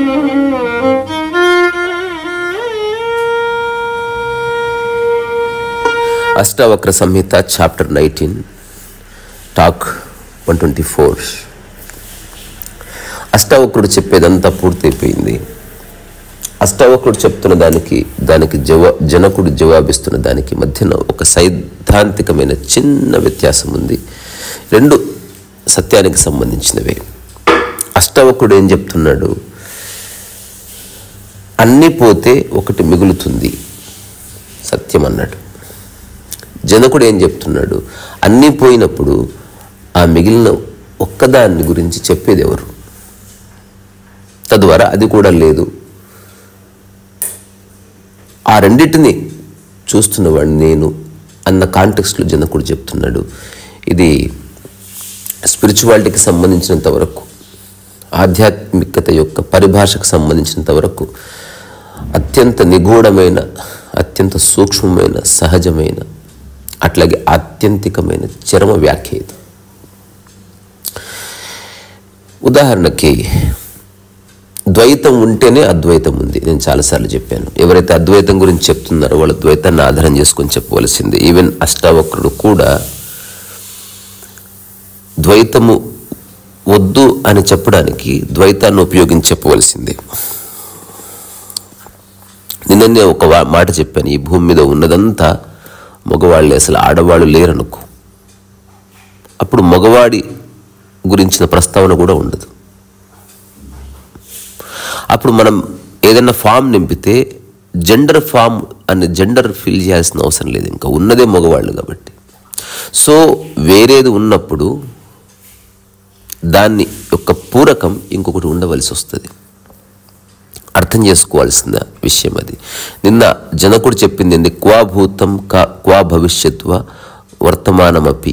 Ashtavakra Samhita chapter nineteen talk one twenty four అష్టావక్రుడు చెప్పేదంతా పూర్తయిపోయింది అష్టావక్రుడు చెప్తున్న దానికి దానికి జవా జనకుడు జవాబిస్తున్న దానికి మధ్యన ఒక సైద్ధాంతికమైన చిన్న వ్యత్యాసం ఉంది రెండు సత్యానికి సంబంధించినవే అష్టావక్రుడు ఏం చెప్తున్నాడు అన్నీ పోతే ఒకటి మిగులుతుంది సత్యం అన్నాడు జనకుడు ఏం చెప్తున్నాడు అన్నీ పోయినప్పుడు ఆ మిగిలిన ఒక్కదాన్ని గురించి చెప్పేది ఎవరు తద్వారా అది కూడా లేదు ఆ రెండింటిని చూస్తున్నవాడిని నేను అన్న కాంటెక్స్ట్లో జనకుడు చెప్తున్నాడు ఇది స్పిరిచువాలిటీకి సంబంధించినంత వరకు ఆధ్యాత్మికత యొక్క పరిభాషకు సంబంధించినంత వరకు అత్యంత నిగూఢమైన అత్యంత సూక్ష్మమైన సహజమైన అట్లాగే ఆత్యంతికమైన చరమ వ్యాఖ్య ఇది ఉదాహరణకి ద్వైతం ఉంటేనే అద్వైతం ఉంది నేను చాలాసార్లు చెప్పాను ఎవరైతే అద్వైతం గురించి చెప్తున్నారో వాళ్ళ ద్వైతాన్ని ఆధారం చేసుకొని చెప్పవలసింది ఈవెన్ అష్టావక్రుడు కూడా ద్వైతము వద్దు అని చెప్పడానికి ద్వైతాన్ని ఉపయోగించి చెప్పవలసిందే నిన్ననే ఒక వా- మాట చెప్పాను ఈ భూమి మీద ఉన్నదంతా మగవాళ్ళే అసలు ఆడవాళ్ళు లేరనుకో అప్పుడు మగవాడి గురించిన ప్రస్తావన కూడా ఉండదు అప్పుడు మనం ఏదైనా ఫామ్ నింపితే జెండర్ ఫామ్ అనే జెండర్ ఫిల్ చేయాల్సిన అవసరం లేదు ఇంకా ఉన్నదే మగవాళ్ళు కాబట్టి సో వేరేది ఉన్నప్పుడు దాన్ని యొక్క పూరకం ఇంకొకటి ఉండవలసి వస్తుంది అర్థం చేసుకోవాల్సిన విషయం అది నిన్న జనకుడు చెప్పింది ఏంది క్వా భూతం కా క్వా భవిష్యత్వ వర్తమానమపి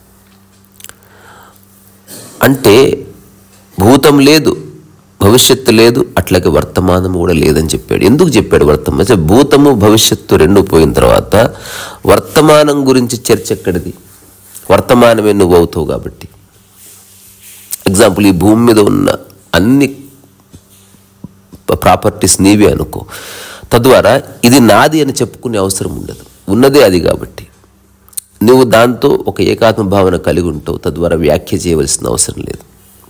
అంటే భూతం లేదు భవిష్యత్తు లేదు అట్లాగే వర్తమానము కూడా లేదని చెప్పాడు ఎందుకు చెప్పాడు వర్తమానం అంటే భూతము భవిష్యత్తు రెండు పోయిన తర్వాత వర్తమానం గురించి చర్చ ఎక్కడిది వర్తమానమే నువ్వు అవుతావు కాబట్టి ఎగ్జాంపుల్ ఈ భూమి మీద ఉన్న అన్ని ప్రాపర్టీస్ నీవే అనుకో తద్వారా ఇది నాది అని చెప్పుకునే అవసరం ఉండదు ఉన్నదే అది కాబట్టి నువ్వు దాంతో ఒక ఏకాత్మ భావన కలిగి ఉంటావు తద్వారా వ్యాఖ్య చేయవలసిన అవసరం లేదు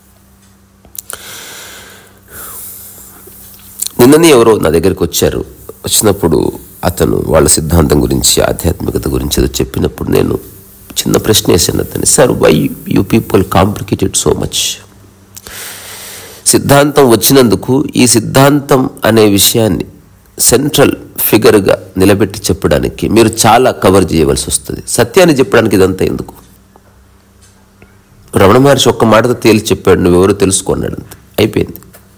నిన్ననే ఎవరో నా దగ్గరికి వచ్చారు వచ్చినప్పుడు అతను వాళ్ళ సిద్ధాంతం గురించి ఆధ్యాత్మికత గురించి ఏదో చెప్పినప్పుడు నేను చిన్న ప్రశ్న వేసాను అతన్ని sir why you people complicated so much సిద్ధాంతం వచ్చినందుకు ఈ సిద్ధాంతం అనే విషయాన్ని సెంట్రల్ ఫిగర్గా నిలబెట్టి చెప్పడానికి మీరు చాలా కవర్ చేయవలసి వస్తుంది సత్యాన్ని చెప్పడానికి ఇదంతా ఎందుకు రమణ మహర్షి ఒక్క మాటతో తేల్చి చెప్పాడు నువ్వెవరో తెలుసుకున్నాడు అంతే అయిపోయింది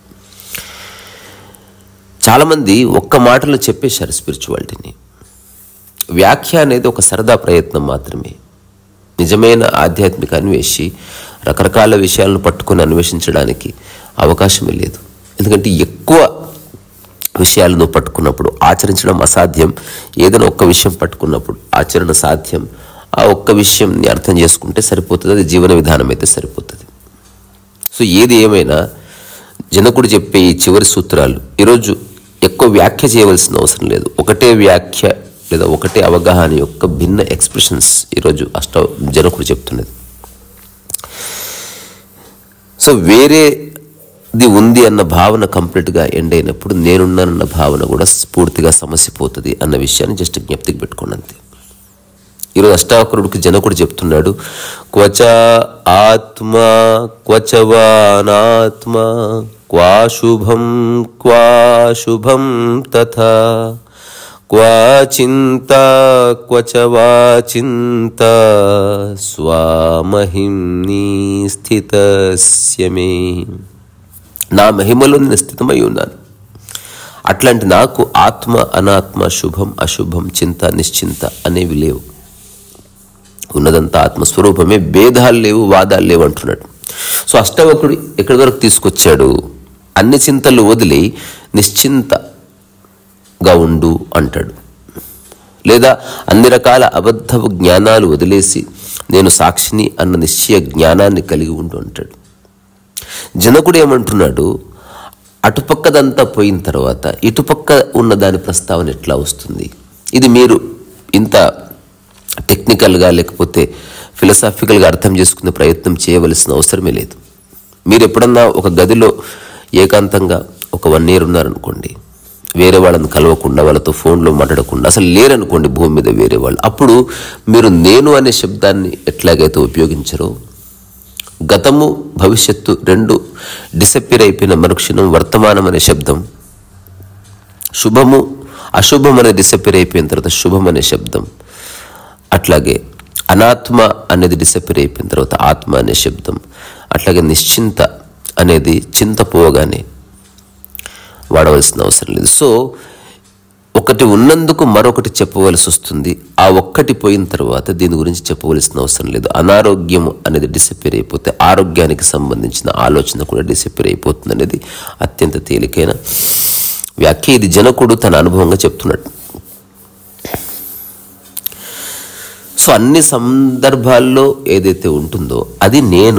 చాలామంది ఒక్క మాటలో చెప్పేశారు స్పిరిచువాలిటీని వ్యాఖ్య అనేది ఒక సరదా ప్రయత్నం మాత్రమే నిజమైన ఆధ్యాత్మిక అన్వేషి రకరకాల విషయాలను పట్టుకొని అన్వేషించడానికి అవకాశమే లేదు ఎందుకంటే ఎక్కువ విషయాలు నువ్వు పట్టుకున్నప్పుడు ఆచరించడం అసాధ్యం ఏదైనా ఒక్క విషయం పట్టుకున్నప్పుడు ఆచరణ సాధ్యం ఆ ఒక్క విషయంని అర్థం చేసుకుంటే సరిపోతుంది అది జీవన విధానం అయితే సరిపోతుంది సో ఏది ఏమైనా జనకుడు చెప్పే ఈ చివరి సూత్రాలు ఈరోజు ఎక్కువ వ్యాఖ్య చేయవలసిన అవసరం లేదు ఒకటే వ్యాఖ్య లేదా ఒకటే అవగాహన యొక్క భిన్న ఎక్స్ప్రెషన్స్ ఈరోజు అష్ట జనకుడు చెప్తున్నది సో వేరేది ఉంది అన్న భావన కంప్లీట్గా ఎండ్ అయినప్పుడు నేనున్నానన్న భావన కూడా పూర్తిగా సమస్య పోతుంది అన్న విషయాన్ని జస్ట్ జ్ఞప్తికి పెట్టుకోండి అంతే ఈరోజు అష్టావక్రుడికి జనకుడు చెప్తున్నాడు క్వచ ఆత్మ క్వచవానాత్మ క్వా శుభం క్వా శుభం తథా క్వా చింత క్వచ వా చింత స్వామహిమ్ని స్థితస్య మే నా మహిమలో నేను స్థితమై ఉన్నాను అట్లాంటి నాకు ఆత్మ అనాత్మ శుభం అశుభం చింత నిశ్చింత అనేవి లేవు ఉన్నదంతా ఆత్మస్వరూపమే భేదాలు లేవు వాదాలు లేవు అంటున్నాడు సో అష్టవకుడు ఎక్కడి వరకు తీసుకొచ్చాడు అన్ని చింతలు వదిలి నిశ్చింతగా ఉండు అంటాడు లేదా అన్ని రకాల అబద్ధపు జ్ఞానాలు వదిలేసి నేను సాక్షిని అన్న నిశ్చయ జ్ఞానాన్ని కలిగి ఉండు అంటాడు జనకుడు ఏమంటున్నాడు అటుపక్కదంతా పోయిన తర్వాత ఇటుపక్క ఉన్న దాని ప్రస్తావన ఎట్లా వస్తుంది ఇది మీరు ఇంత టెక్నికల్గా లేకపోతే ఫిలసాఫికల్గా అర్థం చేసుకునే ప్రయత్నం చేయవలసిన అవసరమే లేదు మీరు ఎప్పుడన్నా ఒక గదిలో ఏకాంతంగా ఒక వన్ ఇయర్ ఉన్నారనుకోండి వేరే వాళ్ళని కలవకుండా వాళ్ళతో ఫోన్లో మాట్లాడకుండా అసలు లేరనుకోండి భూమి మీద వేరే వాళ్ళు అప్పుడు మీరు నేను అనే శబ్దాన్ని ఎట్లాగైతే ఉపయోగించరో గతము భవిష్యత్తు రెండు డిసప్పియర్ అయిపోయిన మరుక్షణం వర్తమానం అనే శబ్దం శుభము అశుభం అనే డిసప్పియర్ అయిపోయిన తర్వాత శుభం అనే శబ్దం అట్లాగే అనాత్మ అనేది డిసప్పియర్ అయిపోయిన తర్వాత ఆత్మ అనే శబ్దం అట్లాగే నిశ్చింత అనేది చింత పోవగానే వాడవలసిన అవసరం లేదు సో ఒకటి ఉన్నందుకు మరొకటి చెప్పవలసి వస్తుంది ఆ ఒక్కటి పోయిన తర్వాత దీని గురించి చెప్పవలసిన అవసరం లేదు అనారోగ్యం అనేది డిసప్పియర్ అయిపోతే ఆరోగ్యానికి సంబంధించిన ఆలోచన కూడా డిసప్పియర్ అయిపోతుంది అనేది అత్యంత తేలికైన వ్యాఖ్య ఇది జనకుడు తన అనుభవంగా చెప్తున్నాడు సో అన్ని సందర్భాల్లో ఏదైతే ఉంటుందో అది నేను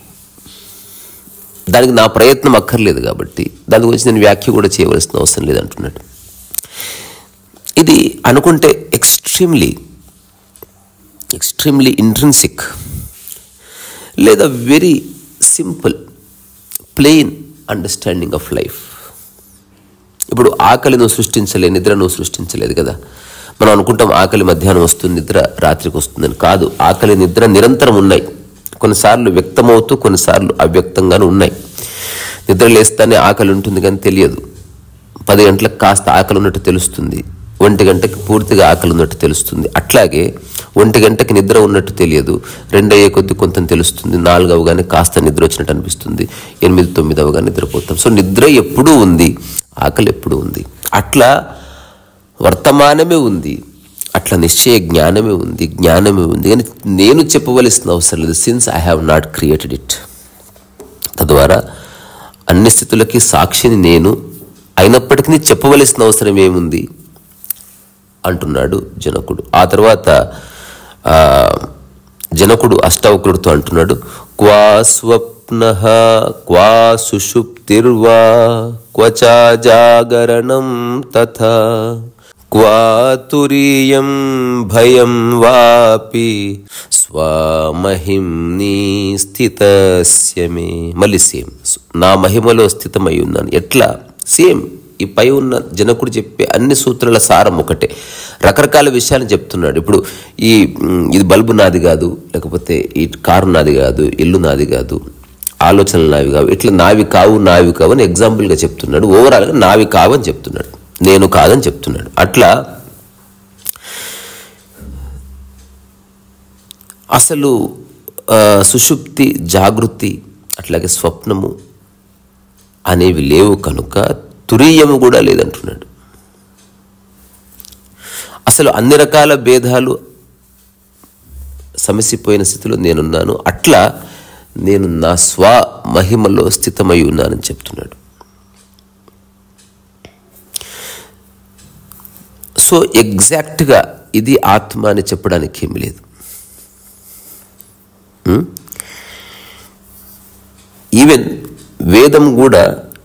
దానికి నా ప్రయత్నం అక్కర్లేదు కాబట్టి దాని గురించి నేను వ్యాఖ్య కూడా చేయవలసిన అవసరం లేదు అంటున్నాడు ఇది అనుకుంటే ఎక్స్ట్రీమ్లీ ఎక్స్ట్రీమ్లీ ఇంట్రెన్సిక్ లేదా very simple plain understanding of life ఇప్పుడు ఆకలి నువ్వు సృష్టించలే నిద్ర నువ్వు సృష్టించలేదు కదా మనం అనుకుంటాం ఆకలి మధ్యాహ్నం వస్తుంది నిద్ర రాత్రికి వస్తుందని కాదు ఆకలి నిద్ర నిరంతరం ఉన్నాయి కొన్నిసార్లు వ్యక్తమవుతూ కొన్నిసార్లు అవ్యక్తంగానూ ఉన్నాయి నిద్ర లేస్తానే ఆకలి ఉంటుంది కానీ తెలియదు పది గంటలకు కాస్త ఆకలి ఉన్నట్టు తెలుస్తుంది ఒంటి గంటకి పూర్తిగా ఆకలి ఉన్నట్టు తెలుస్తుంది అట్లాగే ఒంటి గంటకి నిద్ర ఉన్నట్టు తెలియదు రెండు అయ్యే కొద్ది కొంత తెలుస్తుంది నాలుగు అవగానే కాస్త నిద్ర వచ్చినట్టు అనిపిస్తుంది ఎనిమిది తొమ్మిది అవగానే నిద్రపోతాం సో నిద్ర ఎప్పుడూ ఉంది ఆకలి ఎప్పుడూ ఉంది అట్లా వర్తమానమే ఉంది అట్లా నిశ్చయ జ్ఞానమే ఉంది జ్ఞానమే ఉంది కానీ నేను చెప్పవలసిన అవసరం లేదు since I have not created it తద్వారా అన్ని స్థితులకి సాక్షిని నేను అయినప్పటికీ చెప్పవలసిన అవసరం ఏముంది అంటున్నాడు జనకుడు ఆ తర్వాత ఆ, జనకుడు అష్టావకుడితో అంటున్నాడు క్వా స్వప్న క్వా సుషుప్తిర్వా క్వచా జాగరణం తథా క్వా తురీయం భయం వాపి స్వమహిమ్ని స్థితస్య మే మళ్ళీ సేమ్ నా మహిమలో స్థితమై ఉన్నాను ఎట్లా సేమ్ ఈ పై ఉన్న జనకుడు చెప్పే అన్ని సూత్రాల సారం ఒకటే రకరకాల విషయాలు చెప్తున్నాడు ఇప్పుడు ఈ మ్, ఇది బల్బు నాది కాదు లేకపోతే ఈ కారు నాది కాదు ఇల్లు నాది కాదు ఆలోచనలు నావి కావు ఇట్లా నావి కావు నావి కావు అని ఎగ్జాంపుల్గా చెప్తున్నాడు ఓవరాల్గా నావి కావు అని చెప్తున్నాడు నేను కాదని చెప్తున్నాడు అట్లా అసలు ఆ, సుషుప్తి జాగృతి అట్లాగే స్వప్నము అనేవి లేవు కనుక తురీయము కూడా లేదంటున్నాడు అసలు అన్ని రకాల భేదాలు సమసిపోయిన స్థితిలో నేనున్నాను అట్లా నేను నా స్వ మహిమలో స్థితమై ఉన్నానని చెప్తున్నాడు సో ఎగ్జాక్ట్గా ఇది ఆత్మ అని చెప్పడానికి ఏమి లేదు ఈవెన్ వేదం కూడా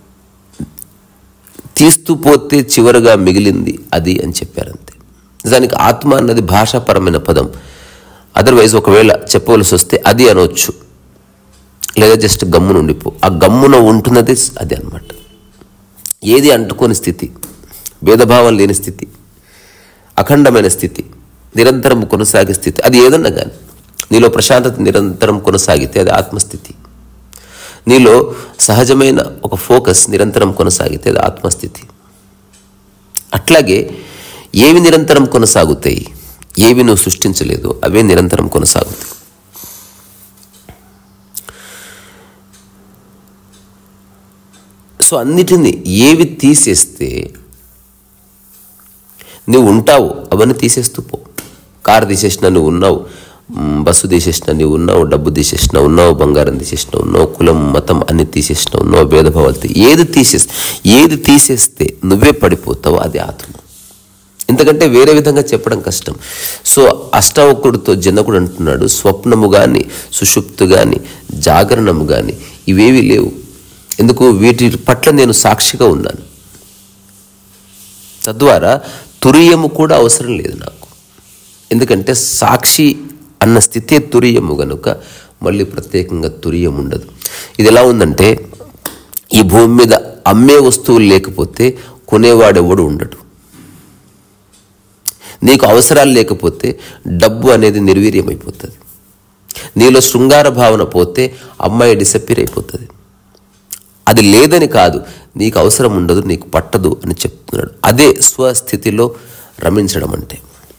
తీస్తూ పోతే చివరగా మిగిలింది అది అని చెప్పారంతే నిజానికి ఆత్మ అన్నది భాషాపరమైన పదం అదర్వైజ్ ఒకవేళ చెప్పవలసి వస్తే అది అనవచ్చు లేదా జస్ట్ గమ్మున ఉండిపో ఆ గమ్మున ఉంటున్నది అది అన్నమాట ఏది అంటుకోని స్థితి భేదభావం లేని స్థితి అఖండమైన స్థితి నిరంతరం కొనసాగే స్థితి అది ఏదన్నా కానీ నీలో ప్రశాంతత నిరంతరం కొనసాగితే అది ఆత్మస్థితి నీలో సహజమైన ఒక ఫోకస్ నిరంతరం కొనసాగితే అది ఆత్మస్థితి అట్లాగే ఏవి నిరంతరం కొనసాగుతాయి ఏవి నువ్వు సృష్టించలేదు అవే నిరంతరం కొనసాగుతాయి సో అన్నిటినీ ఏవి తీసేస్తే నువ్వు ఉంటావు అవన్నీ తీసేస్తూ పో కారు తీసేసిన నువ్వు ఉన్నావు మ్, బస్సు తీసేసిన నువ్వు ఉన్నావు డబ్బు తీసేసిన ఉన్నావు బంగారం తీసేసిన ఉన్నావు కులం మతం అన్ని తీసేసిన ఉన్నావు భేదభావాలు తీ- ఏది తీసేస్తే ఏది తీసేస్తే నువ్వే పడిపోతావు అది ఆత్మ ఎందుకంటే వేరే విధంగా చెప్పడం కష్టం సో అష్టావకుడితో జనకుడు అంటున్నాడు స్వప్నము కానీ సుషుప్తు కానీ జాగరణము కానీ ఇవేవి లేవు ఎందుకు వీటి పట్ల నేను సాక్షిగా ఉన్నాను తద్వారా తురియము కూడా అవసరం లేదు నాకు ఎందుకంటే సాక్షి అన్న స్థితే తురియము గనుక మళ్ళీ ప్రత్యేకంగా తురియం ఉండదు ఇది ఎలా ఉందంటే ఈ భూమి మీద అమ్మే వస్తువులు లేకపోతే కొనేవాడెవడు ఉండడు నీకు అవసరాలు లేకపోతే డబ్బు అనేది నిర్వీర్యమైపోతుంది నీలో శృంగార భావన పోతే అమ్మాయి డిసప్పీర్ అయిపోతుంది అది లేదని కాదు నీకు అవసరం ఉండదు నీకు పట్టదు అని చెప్తున్నాడు అదే స్వస్థితిలో రమించడం అంటే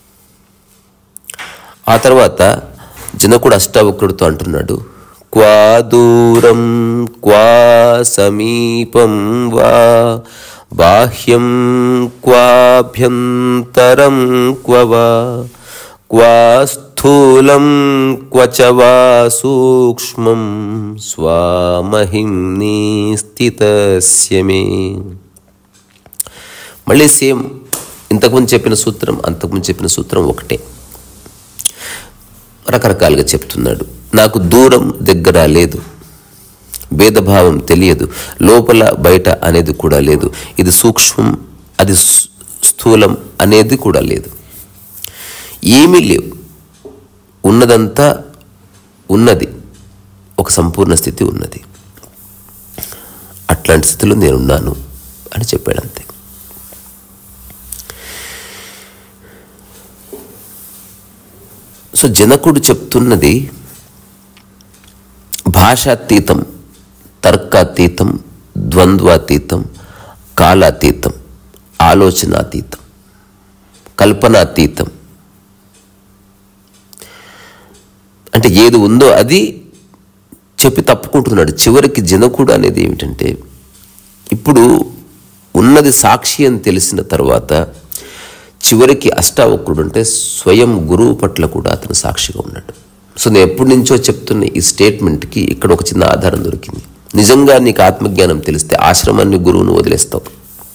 ఆ తర్వాత జనకుడు అష్టావక్రుడితో అంటున్నాడు క్వా దూరం క్వా సమీపం వా బాహ్యం క్వాభ్యంతరం క్వ వా క్వా స్థూలం క్వచ వా సూక్ష్మం స్వామహిమ్ని స్థితస్య మే మళ్ళీ సేమ్ ఇంతకుముందు చెప్పిన సూత్రం అంతకుముందు చెప్పిన సూత్రం ఒకటే రకరకాలుగా చెప్తున్నాడు నాకు దూరం దగ్గర లేదు భేదభావం తెలియదు లోపల బయట అనేది కూడా లేదు ఇది సూక్ష్మం అది స్- స్థూలం అనేది కూడా లేదు ఏమీ లేవు ఉన్నదంతా ఉన్నది ఒక సంపూర్ణ స్థితి ఉన్నది అట్లాంటి స్థితిలో నేనున్నాను అని చెప్పాడు అంతే సో జనకుడు చెప్తున్నది భాషాతీతం తర్కాతీతం ద్వంద్వాతీతం కాలాతీతం ఆలోచనాతీతం కల్పనాతీతం అంటే ఏది ఉందో అది చెప్పి తప్పుకుంటున్నాడు చివరికి జనకుడు అనేది ఏమిటంటే ఇప్పుడు ఉన్నది సాక్షి అని తెలిసిన తర్వాత చివరికి అష్టావక్రుడు అంటే స్వయం గురువు పట్ల కూడా అతను సాక్షిగా ఉన్నాడు సో నేను ఎప్పటి నుంచో చెప్తున్న ఈ స్టేట్మెంట్కి ఇక్కడ ఒక చిన్న ఆధారం దొరికింది నిజంగా నీకు ఆత్మజ్ఞానం తెలిస్తే ఆశ్రమాన్ని గురువును వదిలేస్తావు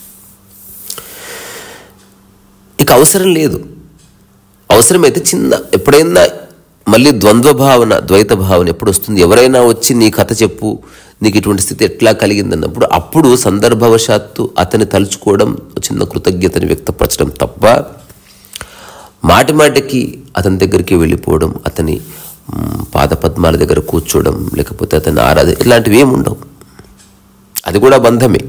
ఇక అవసరం లేదు అవసరమైతే చిన్న ఎప్పుడైనా మళ్ళీ ద్వంద్వ భావన ద్వైత భావన ఎప్పుడు వస్తుంది ఎవరైనా వచ్చి నీ కథ చెప్పు నీకు ఇటువంటి స్థితి ఎట్లా కలిగిందన్నప్పుడు అప్పుడు సందర్భవశాత్తు అతని తలుచుకోవడం చిన్న కృతజ్ఞతని వ్యక్తపరచడం తప్ప మాటి మాటికి అతని దగ్గరికి వెళ్ళిపోవడం అతని మ్, పాదపద్మాల దగ్గర కూర్చోవడం లేకపోతే అతని ఆరాధన ఇలాంటివి ఏమి ఉండవు అది కూడా బంధమే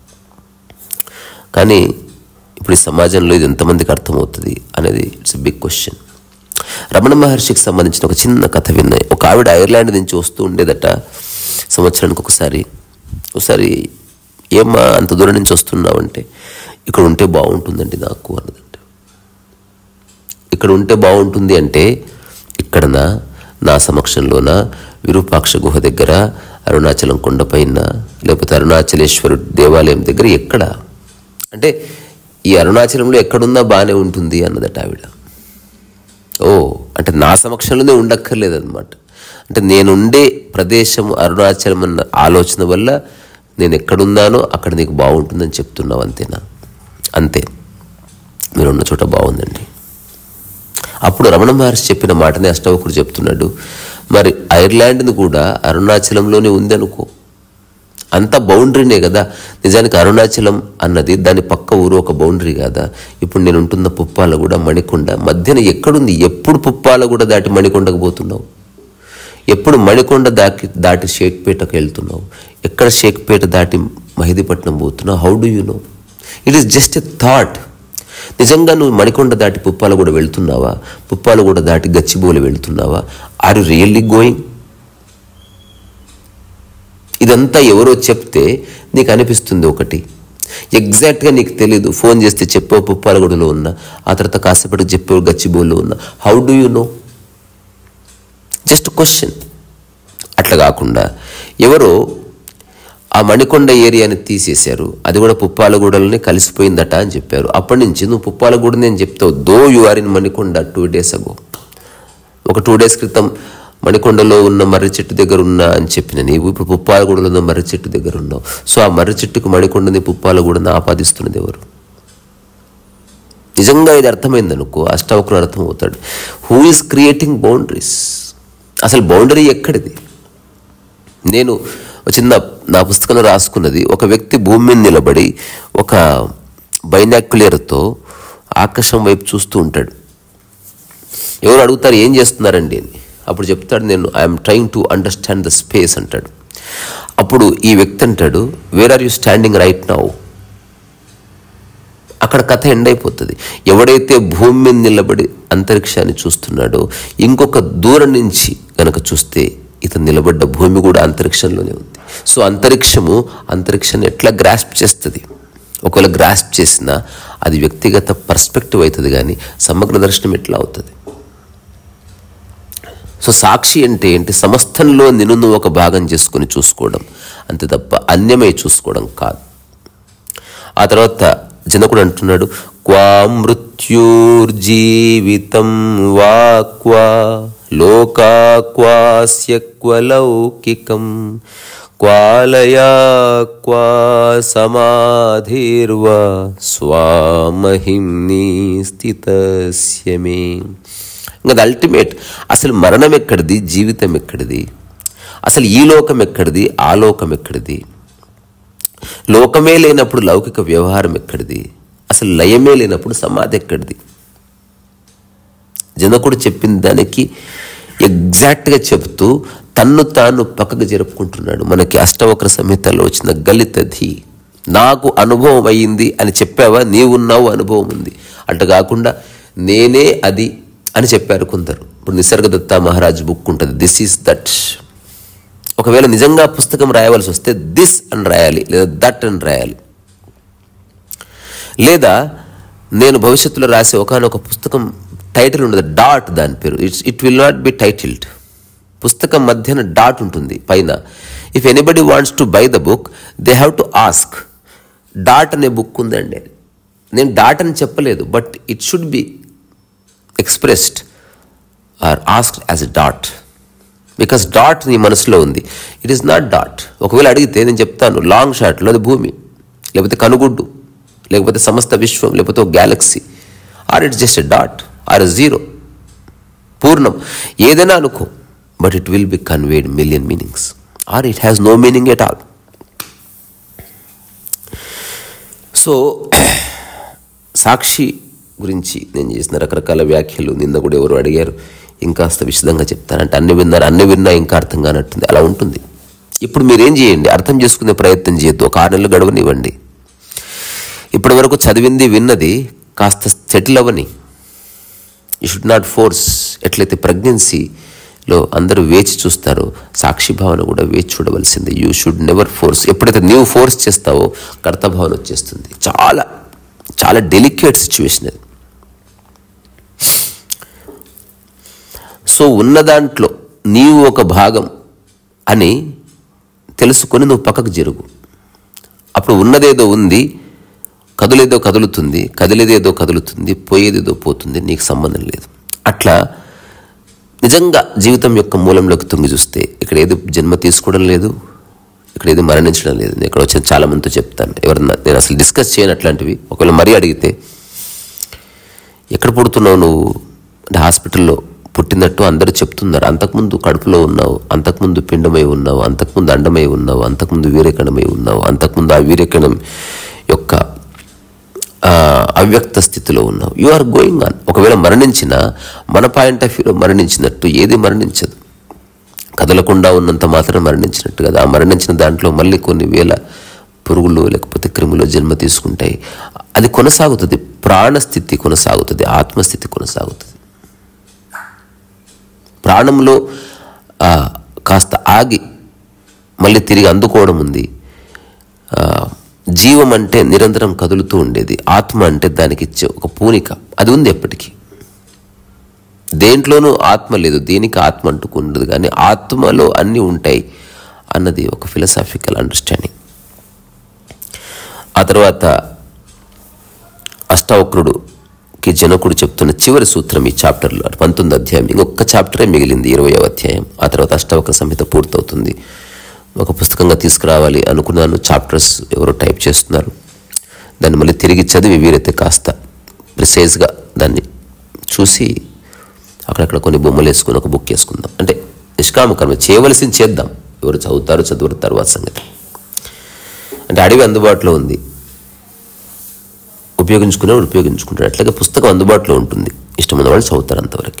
కానీ ఇప్పుడు ఈ సమాజంలో ఇది ఎంతమందికి అర్థమవుతుంది అనేది ఇట్స్ బిగ్ క్వశ్చన్ రమణ మహర్షికి సంబంధించిన ఒక చిన్న కథ విన్నాయి ఒక ఆవిడ ఐర్లాండ్ నుంచి వస్తూ ఉండేదట సంవత్సరానికి ఒకసారి ఒకసారి ఏమ్మా అంత దూరం నుంచి వస్తున్నావంటే ఇక్కడ ఉంటే బాగుంటుందండి నాకు అన్నదంటే ఇక్కడ ఉంటే బాగుంటుంది అంటే ఇక్కడనా నా సమక్షంలోన విరూపాక్ష గుహ దగ్గర అరుణాచలం కొండపైన లేకపోతే అరుణాచలేశ్వరుడు దేవాలయం దగ్గర ఎక్కడ అంటే ఈ అరుణాచలంలో ఎక్కడున్నా బాగానే ఉంటుంది అన్నదట ఆవిడ ఓ అంటే నా సమక్షంలోనే ఉండక్కర్లేదన్నమాట అంటే నేనుండే ప్రదేశం అరుణాచలం అన్న ఆలోచన వల్ల నేను ఎక్కడున్నానో అక్కడ నీకు బాగుంటుందని చెప్తున్నావు అంతేనా అంతే మీరు ఉన్న చోట బాగుందండి అప్పుడు రమణ మహర్షి చెప్పిన మాటనే అష్టవకుడు చెప్తున్నాడు మరి ఐర్లాండ్ని కూడా అరుణాచలంలోనే ఉంది అనుకో అంత బౌండరీనే కదా నిజానికి అరుణాచలం అన్నది దాని పక్క ఊరు ఒక బౌండరీ కదా ఇప్పుడు నేను ఉంటున్న పుప్పాల కూడా మణికొండ మధ్యన ఎక్కడుంది ఎప్పుడు పుప్పాల కూడా దాటి మణికొండకు పోతున్నావు ఎప్పుడు మణికొండ దాటి దాటి షేక్పేటకు వెళ్తున్నావు ఎక్కడ షేక్పేట దాటి మహిదీపట్నం పోతున్నావు how do you know it is just a thought నిజంగా నువ్వు మణికొండ దాటి పుప్పాల కూడా వెళ్తున్నావా పుప్పాల కూడా దాటి గచ్చిబోలు వెళ్తున్నావా ఆర్ యు రియల్లీ గోయింగ్ ఇదంతా ఎవరో చెప్తే నీకు అనిపిస్తుంది ఒకటి ఎగ్జాక్ట్గా నీకు తెలీదు ఫోన్ చేస్తే చెప్పావు పుప్పాలగూడలో ఉన్నా ఆ తర్వాత కాసేపటికి చెప్పావు గచ్చిబోల్లో ఉన్నా how do you know just question అట్లా కాకుండా ఎవరో ఆ మణికొండ ఏరియాని తీసేశారు అది కూడా పుప్పాలగూడలోనే కలిసిపోయిందట అని చెప్పారు అప్పటి నుంచి నువ్వు పుప్పాలగూడని అని చెప్తావు though you are in Manikonda two days ago ఒక టూ డేస్ క్రితం మణికొండలో ఉన్న మర్రి చెట్టు దగ్గర ఉన్నా అని చెప్పిన నీవు ఇప్పుడు పుప్పాలగూడలో ఉన్న మర్రి చెట్టు దగ్గర ఉన్నావు సో ఆ మర్రి చెట్టుకు మణికొండని పుప్పాలగూడని ఆపాదిస్తున్నది ఎవరు నిజంగా ఇది అర్థమైంది అనుకో అష్టావకుడు అర్థమవుతాడు హూ ఈస్ క్రియేటింగ్ బౌండరీస్ అసలు బౌండరీ ఎక్కడిది నేను ఒక చిన్న నా పుస్తకంలో రాసుకున్నది ఒక వ్యక్తి భూమి మీద నిలబడి ఒక బైనాక్యులర్తో ఆకాశం వైపు చూస్తూ ఉంటాడు ఎవరు అడుగుతారు ఏం చేస్తున్నారండి అని అప్పుడు చెప్తాడు నేను I'm trying to understand the space అంటాడు అప్పుడు ఈ వ్యక్తి అంటాడు where are you standing right now అక్కడ కథ ఎండ్ అయిపోతుంది ఎవడైతే భూమి మీద నిలబడి అంతరిక్షాన్ని చూస్తున్నాడో ఇంకొక దూరం నుంచి గనక చూస్తే ఇతను నిలబడ్డ భూమి కూడా అంతరిక్షంలోనే ఉంది సో అంతరిక్షము అంతరిక్షాన్ని ఎట్లా గ్రాస్ప్ చేస్తుంది ఒకవేళ గ్రాస్ప్ చేసినా అది వ్యక్తిగత పర్స్పెక్టివ్ అవుతుంది కానీ సమగ్ర దర్శనం ఎట్లా అవుతుంది సో సాక్షి అంటే ఏంటి సమస్తంలో నిన్ను నువ్వు ఒక భాగం చేసుకొని చూసుకోవడం అంతే తప్ప అన్యమై చూసుకోవడం కాదు ఆ తర్వాత జనకుడు అంటున్నాడు క్వా మృత్యుర్జీవితం వా క్వా లోకా క్వాస్య క్వలౌకికం క్వాలయా క్వా సమాధిర్వా స్వామహిమ్ని స్థితస్య మే ఇంకా అది అల్టిమేట్ అసలు మరణం ఎక్కడిది జీవితం ఎక్కడిది అసలు ఈ లోకం ఎక్కడిది ఆ లోకం ఎక్కడిది లోకమే లేనప్పుడు లౌకిక వ్యవహారం ఎక్కడిది అసలు లయమే లేనప్పుడు సమాధి ఎక్కడిది జనకుడు చెప్పిన దానికి ఎగ్జాక్ట్గా చెప్తూ తన్ను తాను పక్కకు జరుపుకుంటున్నాడు మనకి అష్టవక్ర సంహితలో వచ్చిన గలితది నాకు అనుభవం అయ్యింది అని చెప్పావా నీవున్నావు అనుభవం ఉంది అటు కాకుండా నేనే అది అని చెప్పారు కొందరు ఇప్పుడు నిసర్గదత్త మహారాజ్ బుక్ ఉంటుంది దిస్ ఈస్ దట్ ఒకవేళ నిజంగా పుస్తకం రాయవలసి వస్తే దిస్ అని రాయాలి లేదా దట్ అని రాయాలి లేదా నేను భవిష్యత్తులో రాసే ఒకనొక పుస్తకం టైటిల్ ఉండదు డాట్ దాని పేరు it's it will not be titled పుస్తకం మధ్యన డాట్ ఉంటుంది పైన if anybody wants to buy the book they have to ask dot అనే బుక్ ఉందండి నేను డాట్ అని చెప్పలేదు but it should be expressed or asked as a dot because dot నీ మనసులో ఉంది ఇట్ ఈస్ నాట్ డాట్ ఒకవేళ అడిగితే నేను చెప్తాను లాంగ్ షాట్లో అది భూమి లేకపోతే కనుగుడ్డు లేకపోతే సమస్త విశ్వం లేకపోతే ఒక galaxy or it's just a dot or a zero పూర్ణం ఏదైనా అనుకో but it will be conveyed million meanings or it has no meaning at all so సాక్షి గురించి నేను చేసిన రకరకాల వ్యాఖ్యలు నిన్న కూడా ఎవరు అడిగారు ఇంకాస్త విశదంగా చెప్తానంటే అన్ని విన్నారు అన్ని విన్నా ఇంకా అర్థం కానట్టుంది అలా ఉంటుంది ఇప్పుడు మీరేం చేయండి అర్థం చేసుకునే ప్రయత్నం చేయొద్దు ఒక ఆరు నెలలు గడవనివ్వండి ఇప్పటి వరకు చదివింది విన్నది కాస్త సెటిల్ అవ్వని యూ షుడ్ నాట్ ఫోర్స్ ఎట్లయితే ప్రెగ్నెన్సీలో అందరూ వేచి చూస్తారో సాక్షి భావన కూడా వేచి చూడవలసింది యూ షుడ్ నెవర్ ఫోర్స్ ఎప్పుడైతే నీవు ఫోర్స్ చేస్తావో కర్తభావన వచ్చేస్తుంది చాలా చాలా డెలికేట్ సిచ్యువేషన్ అది సో ఉన్న దాంట్లో నీవు ఒక భాగం అని తెలుసుకొని నువ్వు పక్కకు జరుగు అప్పుడు ఉన్నదేదో ఉంది కదులేదో కదులుతుంది కదిలేదేదో కదులుతుంది పోయేదేదో పోతుంది నీకు సంబంధం లేదు అట్లా నిజంగా జీవితం యొక్క మూలంలోకి తొంగి చూస్తే ఇక్కడ ఏది జన్మ తీసుకోవడం లేదు ఇక్కడ ఏది మరణించడం లేదు నేను ఇక్కడ వచ్చిన చాలా మందితో చెప్తాను ఎవరన్నా నేను అసలు డిస్కస్ చేయను అట్లాంటివి ఒకవేళ మరీ అడిగితే ఎక్కడ పుడుతున్నావు నువ్వు అంటే హాస్పిటల్లో పుట్టినట్టు అందరూ చెప్తున్నారు అంతకుముందు కడుపులో ఉన్నావు అంతకుముందు పిండమై ఉన్నావు అంతకుముందు అండమై ఉన్నావు అంతకుముందు వీరేకణమై ఉన్నావు అంతకుముందు ఆ వీరేకణం యొక్క ఆ, అవ్యక్త స్థితిలో ఉన్నావు యు ఆర్ గోయింగ్ ఆన్ ఒకవేళ మరణించినా మన పాయింట్ ఆఫ్ వ్యూలో మరణించినట్టు ఏది మరణించదు కదలకుండా ఉన్నంత మాత్రం మరణించినట్టు కదా ఆ మరణించిన దాంట్లో మళ్ళీ కొన్ని వేల పురుగులు లేకపోతే క్రిములు జన్మ తీసుకుంటాయి అది కొనసాగుతుంది ప్రాణస్థితి కొనసాగుతుంది ఆత్మస్థితి కొనసాగుతుంది ప్రాణంలో ఆ, కాస్త ఆగి మళ్ళీ తిరిగి అందుకోవడం ఉంది ఆ, జీవం అంటే నిరంతరం కదులుతూ ఉండేది ఆత్మ అంటే దానికి ఇచ్చే ఒక పూనిక అది ఉంది ఎప్పటికీ దేంట్లోనూ ఆత్మ లేదు దేనికి ఆత్మ అంటుకుండదు కానీ ఆత్మలో అన్నీ ఉంటాయి అన్నది ఒక ఫిలసాఫికల్ అండర్స్టాండింగ్ ఆ తర్వాత అష్టావక్రుడుకి జనకుడు చెప్తున్న చివరి సూత్రం ఈ చాప్టర్లో పంతొమ్మిది అధ్యాయం ఇంకొక చాప్టరే మిగిలింది ఇరవయో అధ్యాయం ఆ తర్వాత అష్టావక్ర సంహిత పూర్తవుతుంది ఒక పుస్తకంగా తీసుకురావాలి అనుకున్నాను చాప్టర్స్ ఎవరో టైప్ చేస్తున్నారు దాన్ని మళ్ళీ తిరిగి చదివి వీరైతే కాస్త ప్రిసైజ్గా దాన్ని చూసి అక్కడక్కడ కొన్ని బొమ్మలు వేసుకుని ఒక బుక్ వేసుకుందాం అంటే నిష్కామ కర్మ చేయవలసింది చేద్దాం ఎవరు చదువుతారు చదువురు తర్వాత సంగతి అంటే అడవి అందుబాటులో ఉంది ఉపయోగించుకునేవాడు ఉపయోగించుకుంటాడు అట్లాగే పుస్తకం అందుబాటులో ఉంటుంది ఇష్టమైన వాళ్ళు చదువుతారు అంతవరకు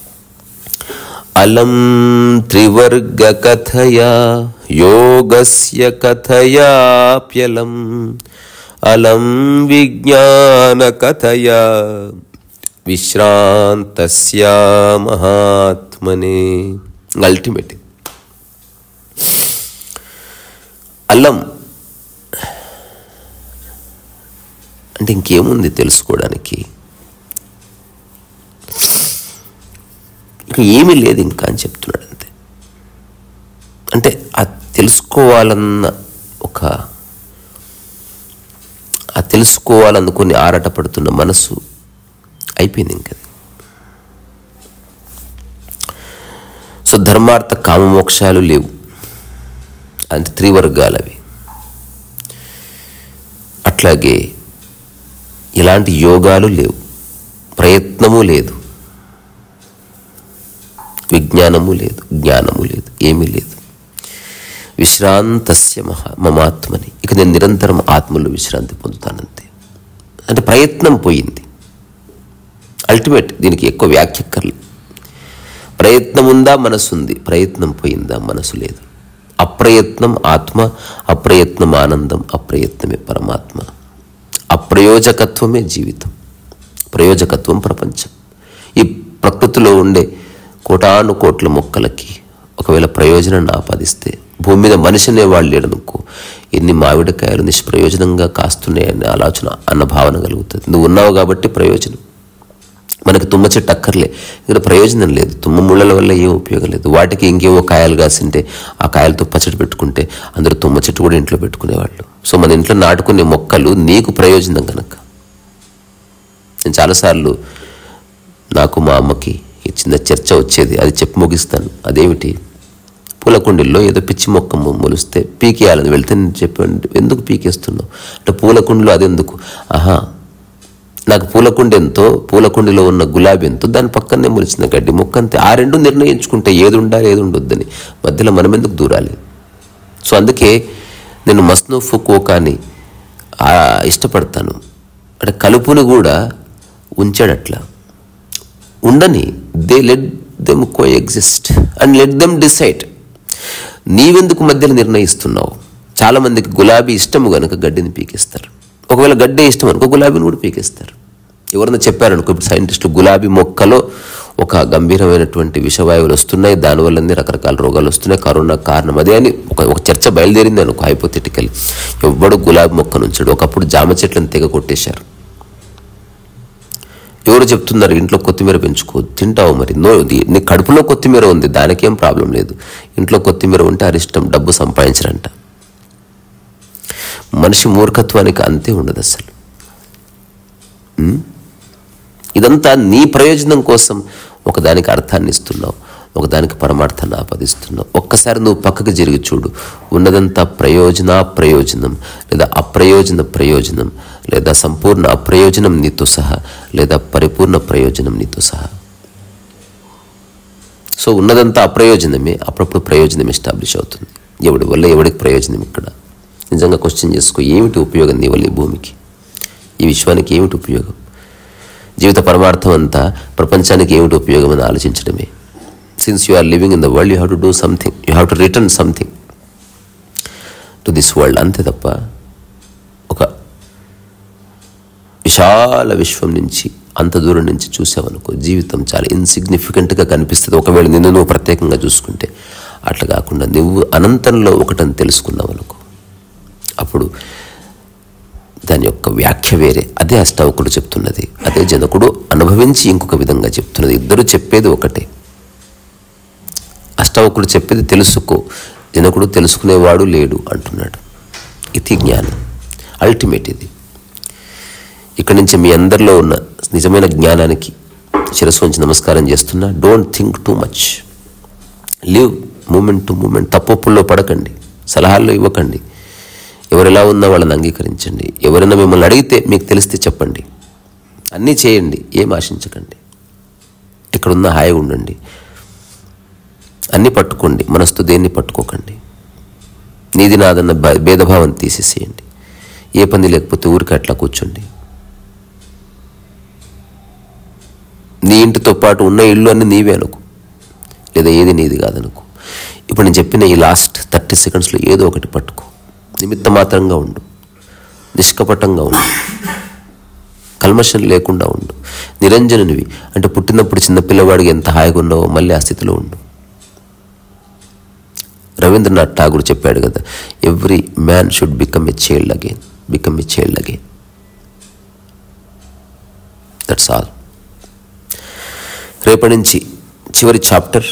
అలం త్రివర్గ కథయా యోగస్య కథయాప్యలం అలం విజ్ఞాన కథయా విశ్రాంతస్య మహాత్మనే అల్టిమేట్ అల్లం అంటే ఇంకేముంది తెలుసుకోవడానికి ఇక ఏమీ లేదు ఇంకా అని చెప్తున్నాడు అంతే అంటే ఆ తెలుసుకోవాలన్న ఒక ఆ తెలుసుకోవాలనుకుని ఆరాటపడుతున్న మనసు అయిపోయింది ఇంకది సో ధర్మార్థ కామమోక్షాలు లేవు అంటే త్రివర్గాలు అవి అట్లాగే ఇలాంటి యోగాలు లేవు ప్రయత్నము లేదు విజ్ఞానము లేదు జ్ఞానము లేదు ఏమీ లేదు విశ్రాంతస్య మహా మమాత్మని ఇక నేను నిరంతరం ఆత్మలో విశ్రాంతి పొందుతానంతే అంటే ప్రయత్నం పోయింది అల్టిమేట్ దీనికి ఎక్కువ వ్యాఖ్యక్కర్లేదు ప్రయత్నం ఉందా మనసు ఉంది ప్రయత్నం పోయిందా మనసు లేదు అప్రయత్నం ఆత్మ అప్రయత్నం ఆనందం అప్రయత్నమే పరమాత్మ అప్రయోజకత్వమే జీవితం ప్రయోజకత్వం ప్రపంచం ఈ ప్రకృతిలో ఉండే కోటాను కోట్ల మొక్కలకి ఒకవేళ ప్రయోజనాన్ని ఆపాదిస్తే భూమి మీద మనిషి అనేవాళ్ళు లేడనుకో ఎన్ని మామిడికాయలు నిష్ప్రయోజనంగా కాస్తున్నాయనే ఆలోచన అన్న భావన కలుగుతుంది నువ్వు ఉన్నావు కాబట్టి ప్రయోజనం మనకి తుమ్మ చెట్టు అక్కర్లే ఇక్కడ ప్రయోజనం లేదు తుమ్మ ముళ్ళల వల్ల ఏం ఉపయోగం లేదు వాటికి ఇంకేవో కాయలు కాసింటే ఆ కాయలతో పచ్చడి పెట్టుకుంటే అందరూ తుమ్మ చెట్టు కూడా ఇంట్లో పెట్టుకునేవాళ్ళు సో మన ఇంట్లో నాటుకునే మొక్కలు నీకు ప్రయోజనం కనుక నేను చాలాసార్లు నాకు మా అమ్మకి ఈ చిన్న చర్చ వచ్చేది అది చెప్పి ముగిస్తాను అదేమిటి పూల కుండీల్లో ఏదో పిచ్చి మొక్క మొ- మొలిస్తే పీకేయాలని వెళ్తే నేను చెప్పాను ఎందుకు పీకేస్తున్నావు అంటే పూల కుండీలో అదెందుకు ఆహా నాకు పూల కుండి ఎంతో పూల కుండీలో ఉన్న గులాబీ ఎంతో దాని పక్కనే మొలిచిన గడ్డి మొక్క అంతే ఆ రెండు నిర్ణయించుకుంటే ఏది ఉండాలి ఏది ఉండొద్దని మధ్యలో మనం ఎందుకు దూరాలి సో అందుకే నేను మస్ను ఫుకోకాని ఆ ఇష్టపడతాను అంటే కలుపును కూడా ఉంచాడు అట్లా ఉండని they let them coexist and let them decide నీవెందుకు మధ్యలో నిర్ణయిస్తున్నావు చాలా మందికి గులాబీ ఇష్టము కనుక గడ్డిని పీకేస్తారు ఒకవేళ గడ్డే ఇష్టం అనుకో గులాబీని కూడా పీకేస్తారు ఎవరైనా చెప్పారనుకో ఇప్పుడు సైంటిస్టులు గులాబీ మొక్కలో ఒక గంభీరమైనటువంటి విషవాయువులు వస్తున్నాయి దానివల్లనే రకరకాల రోగాలు వస్తున్నాయి కరోనా కారణం అదే అని ఒక ఒక చర్చ బయలుదేరింది అనుకో హైపోథెటికల్ ఎవ్వడు గులాబీ మొక్క నుంచాడు ఒకప్పుడు జామ చెట్లను తెగ కొట్టేశారు ఎవరు చెప్తున్నారు ఇంట్లో కొత్తిమీర పెంచుకో తింటావు మరి నో ఇది- నీ కడుపులో కొత్తిమీర ఉంది దానికేం ప్రాబ్లం లేదు ఇంట్లో కొత్తిమీర ఉంటే అరిష్టం డబ్బు సంపాదించరంట మనిషి మూర్ఖత్వానికి అంతే ఉండదు అసలు ఉం? ఇదంతా నీ ప్రయోజనం కోసం ఒకదానికి అర్థాన్ని ఇస్తున్నావు ఒకదానికి పరమార్థాన్ని ఆపాదిస్తున్నావు ఒక్కసారి నువ్వు పక్కకు జరిగి చూడు ఉన్నదంతా ప్రయోజన ప్రయోజనం లేదా అప్రయోజన ప్రయోజనం లేదా సంపూర్ణ అప్రయోజనం నీతో సహా లేదా పరిపూర్ణ ప్రయోజనం నీతో సహా సో ఉన్నదంతా అప్రయోజనమే అప్పుడప్పుడు ప్రయోజనం ఎస్టాబ్లిష్ అవుతుంది ఎవడి వల్ల ఎవడికి ప్రయోజనం ఇక్కడ నిజంగా క్వశ్చన్ చేసుకో ఏమిటి ఉపయోగం నీ వల్ల ఈ భూమికి ఈ విశ్వానికి ఏమిటి ఉపయోగం జీవిత పరమార్థం అంతా ప్రపంచానికి ఏమిటి ఉపయోగం అని ఆలోచించడమే since you are living in the world you have to do something you have to return something to this world అంతే తప్ప ఒక విశాల విశ్వం నుంచి అంత దూరం నుంచి చూసావనుకో జీవితం చాలా ఇన్సిగ్నిఫికెంట్గా కనిపిస్తుంది ఒకవేళ నిన్ను నువ్వు ప్రత్యేకంగా చూసుకుంటే అట్లా కాకుండా నువ్వు అనంతంలో ఒకటని తెలుసుకున్నావు అనుకో అప్పుడు దాని యొక్క వ్యాఖ్య వేరే అదే అష్టావకుడు చెప్తున్నది అదే జనకుడు అనుభవించి ఇంకొక విధంగా చెప్తున్నది ఇద్దరు చెప్పేది ఒకటే అష్టావకుడు చెప్పేది తెలుసుకో జనకుడు తెలుసుకునేవాడు లేడు అంటున్నాడు ఇది జ్ఞానం అల్టిమేట్ ఇది ఇక్కడి నుంచి మీ అందరిలో ఉన్న నిజమైన జ్ఞానానికి శిరస్సు ఉంచి నమస్కారం చేస్తున్నా don't think too much live moment to moment తప్పొప్పుల్లో పడకండి సలహాల్లో ఇవ్వకండి ఎవరు ఎలా ఉన్నా వాళ్ళని అంగీకరించండి ఎవరైనా మిమ్మల్ని అడిగితే మీకు తెలిస్తే చెప్పండి అన్నీ చేయండి ఏం ఆశించకండి ఇక్కడున్న హాయిగా ఉండండి అన్నీ పట్టుకోండి మనసుతో దేన్ని పట్టుకోకండి నీది నాదన్న భే- భేదభావం తీసేసేయండి ఏ పని లేకపోతే ఊరికి అట్లా కూర్చోండి నీ ఇంటితో పాటు ఉన్న ఇల్లు అన్ని నీవే అనుకో లేదా ఏది నీది కాదనుకో ఇప్పుడు నేను చెప్పిన ఈ లాస్ట్ థర్టీ సెకండ్స్లో ఏదో ఒకటి పట్టుకో నిమిత్త మాత్రంగా ఉండు నిష్కపటంగా ఉండు కల్మషం లేకుండా ఉండు నిరంజనునివి అంటే పుట్టినప్పుడు చిన్న పిల్లవాడికి ఎంత హాయిగా ఉన్నావో మళ్ళీ ఆ స్థితిలో ఉండు రవీంద్రనాథ్ ఠాగూర్ చెప్పాడు కదా every man should become a child again become a child again that's all రేపటి నుంచి చివరి చాప్టర్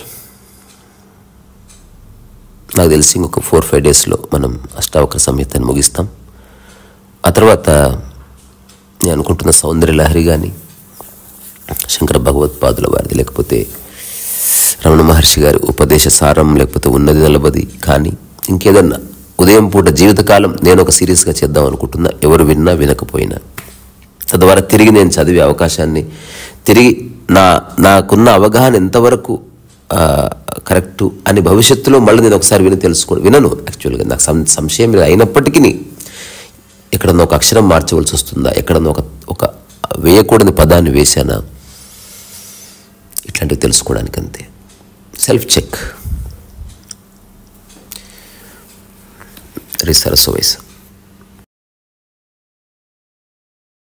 నాకు తెలిసి ఇంకొక ఫోర్ ఫైవ్ డేస్లో మనం అష్టావక్ర సంహితని ముగిస్తాం ఆ తర్వాత నేను అనుకుంటున్న సౌందర్య లహరి కానీ శంకర భగవత్పాదుల వారిది లేకపోతే రమణ మహర్షి గారి ఉపదేశ సారం లేకపోతే ఉన్నది నలబది కానీ ఇంకేదన్నా ఉదయం పూట జీవితకాలం నేను ఒక సీరియస్గా చేద్దాం అనుకుంటున్నా ఎవరు విన్నా వినకపోయినా తద్వారా తిరిగి నేను చదివే అవకాశాన్ని తిరిగి నా నాకున్న అవగాహన ఎంతవరకు ఆ, కరెక్టు అని భవిష్యత్తులో మళ్ళీ నేను ఒకసారి విని తెలుసుకోండి వినను యాక్చువల్గా నాకు సం సంశయం లేదు అయినప్పటికీ ఎక్కడన్నా ఒక అక్షరం మార్చవలసి వస్తుందా ఎక్కడన్నా ఒక ఒక వేయకూడని పదాన్ని వేశానా ఇట్లాంటివి తెలుసుకోవడానికి అంతే సెల్ఫ్ చెక్ రి సరస్సు వయసు